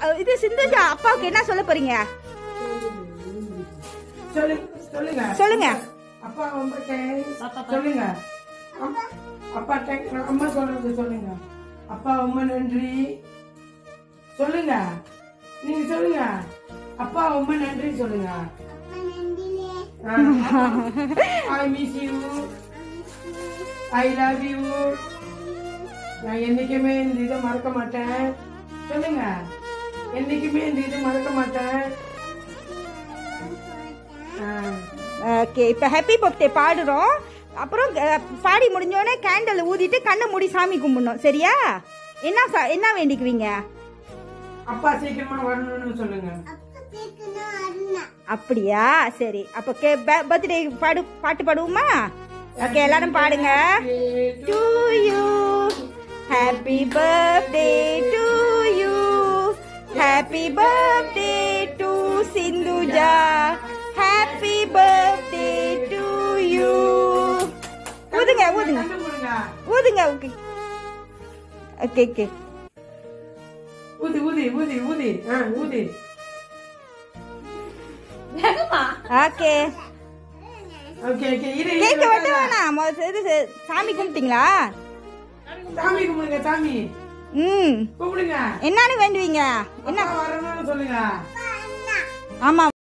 அஹ், இது சிந்துஜா அப்பாவுக்கு என்ன சொல்ல போறீங்க சொல்லு சொல்லுங்க சொல்லுங்க அப்பா ரொம்ப தேங்க்ஸ் சொல்லுங்க அம்மா- அப்பா தேங்க்ஸ் அம்மா சொல்றது சொல்லுங்க அப்பா ரொம்ப நன்றி சொல்லுங்க நீங்க சொல்லுங்க அப்பா ரொம்ப நன்றி சொல்லுங்க I miss you I love you நான் என்னைக்குமே இந்த இதை மறக்க மாட்டேன் சொல்லுங்க என்னைக்குமே இந்த இதை மறக்க மாட்டேன் ஆ. ஓகே இப்போ ஹாப்பி பர்த்டே பாடுறோம் அப்புறம் அஹ், பாடி முடிஞ்சோடனே கேண்டில் ஊதிட்டு கண்ணை மூடி சாமி கும்பிடணும் சரியா என்ன சா- என்ன வேண்டிக்குவீங்க அப்பா சீக்கிரமா வரணும்னு சொல்லுங்க அப்படியா சரி அப்போ கே பர்த்டே பாடு பாட்டு பாடுவோமா ஓகே எல்லாரும் பாடுங்க to you happy birthday to you happy birthday to Sindhuja happy birthday to you ஊதுங்க ஊதுங்க கண்ணு மூடுங்க. ஊதுங்க ஓகே ஓகே ஓகே ஊதி ஊதி ஊதி ஊதி ஆ ஊதி ஓகே ஓகே ஓகே இரு இரு, கேக் வெட்ட வெட்டாத. வேணாம் மொத இது இது சாமி கும்பிட்டீங்களா சாமி கும்பிடுங்க சாமி ம் கும்பிடுங்க என்னன்னு வேண்டுவீங்க என்ன அப்பா வரணும்னு சொல்லுங்க ஆமா